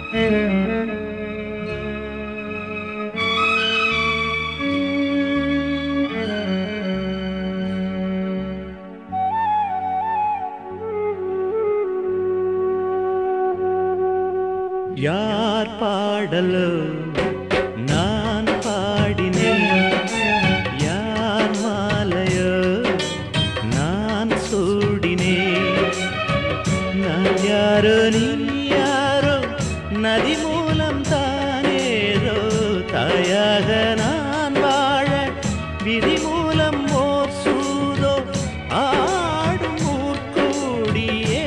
யார் பாடலோ நான் பாடினேன் யார் மாலையோ நான் சூடினேன் நான் யாரோ நீ யாரோ நதி மூலம் தானேரோ தாயாக நான் வாழ விதி மூலம் ஓர் சூதோ ஆடும் ஊர்கூடியே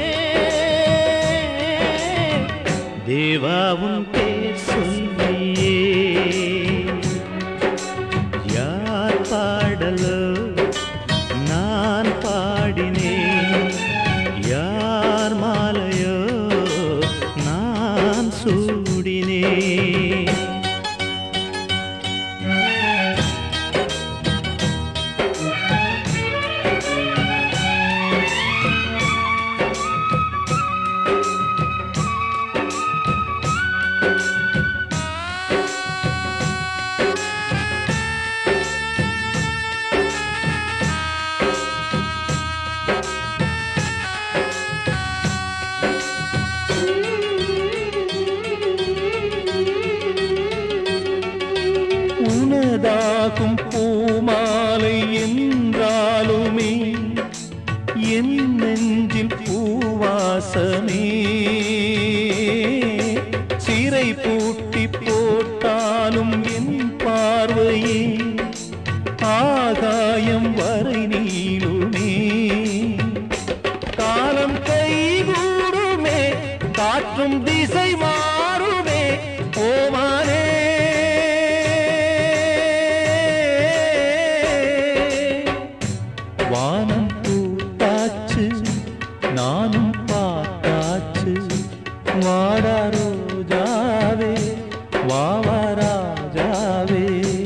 தேவாவும் பேர் சொல்லியே யார் பாடலோ நான் பாடினேன் யார் மாலையோ நான் சூடினேன் உனதாகும் பூமாலை என்றாலுமே என் நெஞ்சில் பூவாசமே சிறை பூட்டி போட்டாலும் என் பார்வையே ஆகாயம் வரை நீளுமே காலம் கைகூடுமே காற்றும் திசை மாறுமே ஓமானே வானம் பூத்தாச்சு நானும் பார்த்தாச்சு வாடா ரோஜாவே வாவா ராஜாவே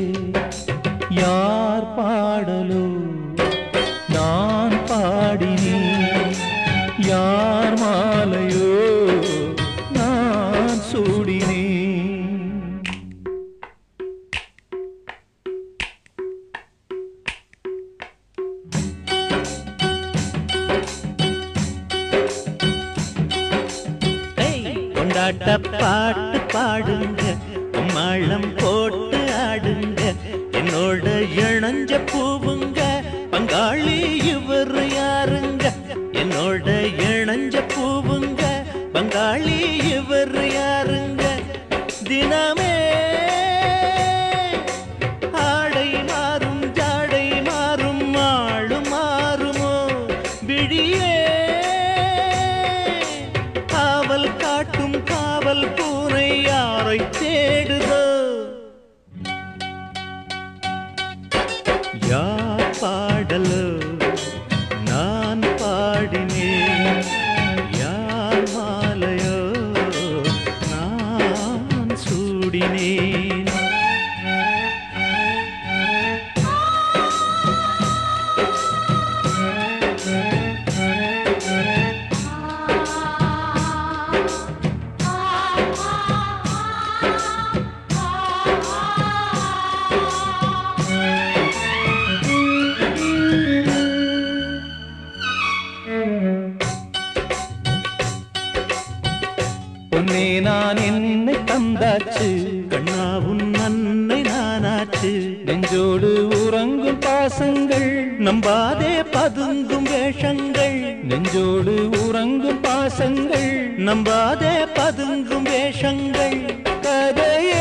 யார் பாடலோ நான் பாடினேன் யார் மாலையோ நான் சூடினேன் ஏய், கொண்டாட்ட பாட்டு பாடுங்க கும்மாளம் போட்டு ஆடுங்க என்னோட இணைஞ்ச பூவுங்க பங்காளி இவர் யாருங்க என்னோட இணைஞ்ச பூவுங்க பங்காளி இவர் யாருங்க தினமே ஆடை மாறும் ஜாடை மாறும் ஆளும் மாறுமோ விழியே காவல் காட்டும் காவல் பூனை யாரை தேடுதோ யார் பாடலோ நான் பாடினேன் யார் மாலையோ நான் சூடினேன் பொன்னே நான் என்னை தந்தாச்சு கண்ணாவும் அன்னை நானாச்சு நெஞ்சோடு உறங்கும் பாசங்கள் நம்பாதே பதுங்கும் வேஷங்கள் நெஞ்சோடு உறங்கும் பாசங்கள் நம்பாதே பதுங்கும் வேஷங்கள் கதையே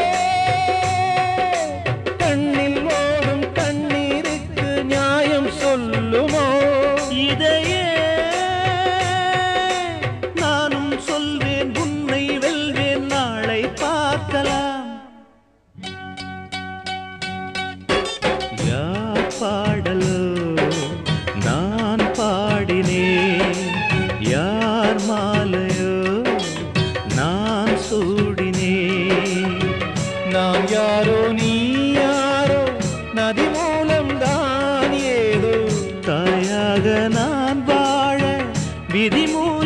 கண்ணில் ஓடும் கண்ணீருக்கு நியாயம் சொல்லுமோ இதையே நானும் சொல்வேன் உன்னை வெல்வேன் நாளை பார்க்கலாம் யார் பாடலோ நான் பாடினேன் யார் மாலையோ நான் சூடினேன் நான் யாரோ நீ யாரோ நதி மூலம் தான் ஏதோ தாயாக நான் வாழ விதி மூலம்